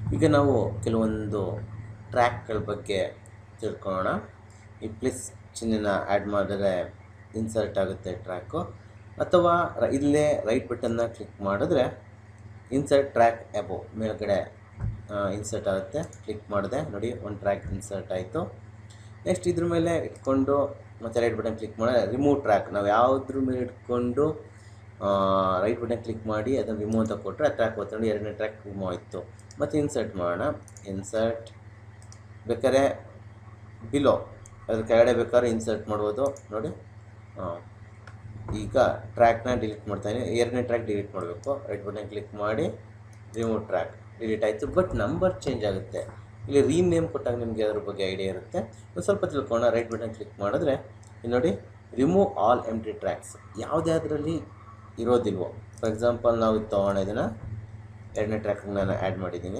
ಈಗ ನಾವು ಕೆಲವೊಂದು ಟ್ರ್ಯಾಕ್ಗಳ ಬಗ್ಗೆ ತಿಳ್ಕೊಳ್ಳೋಣ ಈ ಪ್ಲಸ್ ಚಿಹ್ನೆನ ಆ್ಯಡ್ ಮಾಡಿದ್ರೆ ಇನ್ಸರ್ಟ್ ಆಗುತ್ತೆ ಟ್ರ್ಯಾಕು ಅಥವಾ ರ- ಇಲ್ಲೇ ರೈಟ್ ಬಟನ್ನ ಕ್ಲಿಕ್ ಮಾಡಿದ್ರೆ ಇನ್ಸರ್ಟ್ ಟ್ರ್ಯಾಕ್ ಎಬೋ ಮೇಲ್ಗಡೆ ಇನ್ಸರ್ಟ್ ಆಗುತ್ತೆ ಕ್ಲಿಕ್ ಮಾಡಿದೆ ನೋಡಿ ಒಂದು ಟ್ರ್ಯಾಕ್ ಇನ್ಸರ್ಟ್ ಆಯಿತು ನೆಕ್ಸ್ಟ್ ಇದ್ರ ಮೇಲೆ ಇಟ್ಕೊಂಡು ಮತ್ತೆ ರೈಟ್ ಬಟನ್ ಕ್ಲಿಕ್ ಮಾಡಿ ರಿಮೂವ್ ಟ್ರ್ಯಾಕ್ ನಾವು ಯಾವುದ್ರ ಮೇಲೆ ಇಟ್ಕೊಂಡು ರೈಟ್ ಬಟನ್ ಕ್ಲಿಕ್ ಮಾಡಿ ಅದನ್ನು ರಿಮೂವ್ ಅಂತ ಕೊಟ್ಟರೆ ಟ್ರ್ಯಾಕ್ ಒತ್ತಂಡು ಎರಡನೇ ಟ್ರ್ಯಾಕ್ ರಿಮೂವ್ ಆಯಿತು ಮತ್ತು ಇನ್ಸರ್ಟ್ ಮಾಡೋಣ ಇನ್ಸರ್ಟ್ ಬೇಕಾದ್ರೆ ಬಿಲೋ ಅದ್ರ ಕೆಳಗಡೆ ಬೇಕಾದ್ರೆ ಇನ್ಸರ್ಟ್ ಮಾಡ್ಬೋದು ನೋಡಿ ಹಾಂ ಈಗ ಟ್ರ್ಯಾಕ್ನ ಡಿಲೀಟ್ ಮಾಡ್ತಾನೆ ಎರಡನೇ ಟ್ರ್ಯಾಕ್ ಡಿಲೀಟ್ ಮಾಡಬೇಕು ರೈಟ್ ಬಟನ್ ಕ್ಲಿಕ್ ಮಾಡಿ ರಿಮೂವ್ ಟ್ರ್ಯಾಕ್ ಡಿಲೀಟ್ ಆಯಿತು ಬಟ್ ನಂಬರ್ ಚೇಂಜ್ ಆಗುತ್ತೆ ಇಲ್ಲಿ ರೀನೇಮ್ ಕೊಟ್ಟಾಗ ನಿಮಗೆ ಅದ್ರ ಬಗ್ಗೆ ಐಡಿಯಾ ಇರುತ್ತೆ ಒಂದು ಸ್ವಲ್ಪ ತಿಳ್ಕೊಳ್ಳೋಣ ರೈಟ್ ಬಟನ್ ಕ್ಲಿಕ್ ಮಾಡಿದ್ರೆ ಇಲ್ಲಿ ನೋಡಿ ರಿಮೂವ್ ಆಲ್ ಎಂಟಿ ಟ್ರ್ಯಾಕ್ಸ್ ಯಾವುದ್ಯಾವುದರಲ್ಲಿ ಇರೋದಿಲ್ವೋ ಫಾರ್ ಎಕ್ಸಾಂಪಲ್ ನಾವು ಇದು ತೊಗೊಳ್ಳೋ ಇದನ್ನು ಎರಡನೇ ಟ್ರ್ಯಾಕ್ ನಾನು ಆ್ಯಡ್ ಮಾಡಿದ್ದೀನಿ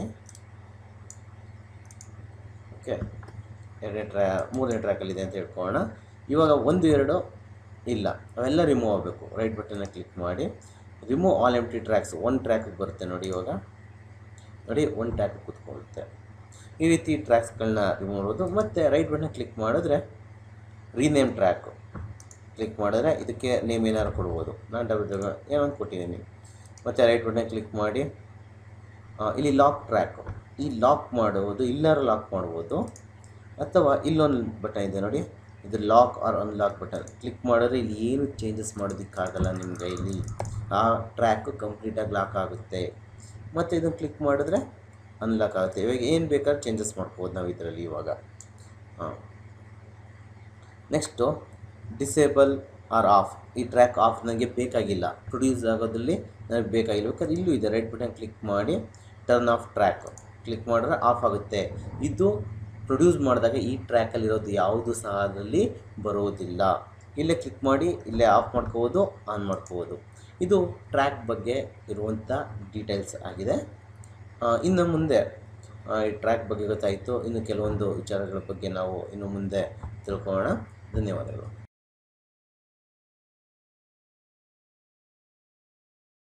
ಓಕೆ ಎರಡನೇ ಟ್ರ್ಯಾ ಮೂರನೇ ಟ್ರ್ಯಾಕಲ್ಲಿದೆ ಅಂತ ಹೇಳ್ಕೊಳ್ಳೋಣ ಇವಾಗ ಒಂದು ಎರಡು ಇಲ್ಲ ಅವೆಲ್ಲ ರಿಮೂವ್ ಆಗಬೇಕು ರೈಟ್ ಬಟನ್ನ ಕ್ಲಿಕ್ ಮಾಡಿ remove all empty tracks one ಟ್ರ್ಯಾಕಿಗೆ ಬರುತ್ತೆ ನೋಡಿ ಇವಾಗ ನೋಡಿ ಒನ್ ಟ್ರ್ಯಾಕ್ ಕೂತ್ಕೊಳ್ಳುತ್ತೆ ಈ ರೀತಿ ಟ್ರ್ಯಾಕ್ಸ್ಗಳನ್ನ ರಿಮೂವ್ ಮಾಡೋದು ಮತ್ತು ರೈಟ್ ಬಟನ್ ಕ್ಲಿಕ್ ಮಾಡಿದ್ರೆ ರೀನೇಮ್ ಟ್ರ್ಯಾಕು ಕ್ಲಿಕ್ ಮಾಡಿದ್ರೆ ಇದಕ್ಕೆ ನೇಮ್ ಏನಾದ್ರು ಕೊಡ್ಬೋದು ನಾನು ಡಬಲ್ ಡಬಲ್ ಏನೋ ಒಂದು ಕೊಟ್ಟಿದ್ದೀನಿ ಮತ್ತು ರೈಟ್ ಬಟನ್ ಕ್ಲಿಕ್ ಮಾಡಿ ಆ, ಇಲ್ಲಿ ಲಾಕ್ ಟ್ರ್ಯಾಕು ಈ ಲಾಕ್ ಮಾಡುವುದು ಇಲ್ಲಾರು ಲಾಕ್ ಮಾಡ್ಬೋದು ಅಥವಾ ಇಲ್ಲೊಂದು ಬಟನ್ ಇದೆ ನೋಡಿ ಇದು lock or unlock button click ಮಾಡಿದ್ರೆ ಇಲ್ಲಿ ಏನು ಚೇಂಜಸ್ ಮಾಡೋದಕ್ಕಾಗಲ್ಲ ನಿಮಗೆ ಇಲ್ಲಿ ಆ ಟ್ರ್ಯಾಕು ಕಂಪ್ಲೀಟಾಗಿ ಲಾಕ್ ಆಗುತ್ತೆ ಮತ್ತು ಇದನ್ನು ಕ್ಲಿಕ್ ಮಾಡಿದ್ರೆ ಅನ್ಲಾಕ್ ಆಗುತ್ತೆ ಇವಾಗ ಏನು ಬೇಕಾದ್ರೂ ಚೇಂಜಸ್ ಮಾಡ್ಬೋದು ನಾವು ಇದರಲ್ಲಿ ಇವಾಗ ಹಾಂ ನೆಕ್ಸ್ಟು ಡಿಸೇಬಲ್ ಆರ್ ಆಫ್ ಈ ಟ್ರ್ಯಾಕ್ ಆಫ್ ನನಗೆ ಬೇಕಾಗಿಲ್ಲ ಪ್ರೊಡ್ಯೂಸ್ ಆಗೋದ್ರಲ್ಲಿ ನನಗೆ ಬೇಕಾಗಿಲ್ಲ ಬೇಕಾದ್ರೆ ಇಲ್ಲೂ ಇದೆ ರೈಟ್ ಬಟನ್ ಕ್ಲಿಕ್ ಮಾಡಿ ಟರ್ನ್ ಆಫ್ ಟ್ರ್ಯಾಕ್ ಕ್ಲಿಕ್ ಮಾಡಿದ್ರೆ ಆಫ್ ಆಗುತ್ತೆ ಇದು ಪ್ರೊಡ್ಯೂಸ್ ಮಾಡಿದಾಗ ಈ ಟ್ರ್ಯಾಕಲ್ಲಿರೋದು ಯಾವುದು ಸಹ ಅದರಲ್ಲಿ ಬರೋದಿಲ್ಲ ಇಲ್ಲೇ ಕ್ಲಿಕ್ ಮಾಡಿ ಇಲ್ಲೇ ಆಫ್ ಮಾಡ್ಕೋಬೋದು ಆನ್ ಮಾಡ್ಕೋಬೋದು ಇದು ಟ್ರ್ಯಾಕ್ ಬಗ್ಗೆ ಇರುವಂಥ ಡೀಟೇಲ್ಸ್ ಆಗಿದೆ ಆ, ಇನ್ನು ಮುಂದೆ ಆ, ಈ ಟ್ರ್ಯಾಕ್ ಬಗ್ಗೆ ಗೊತ್ತಾಯಿತು ಇನ್ನು ಕೆಲವೊಂದು ವಿಚಾರಗಳ ಬಗ್ಗೆ ನಾವು ಇನ್ನು ಮುಂದೆ ತಿಳ್ಕೊಳ್ಳೋಣ ಧನ್ಯವಾದಗಳು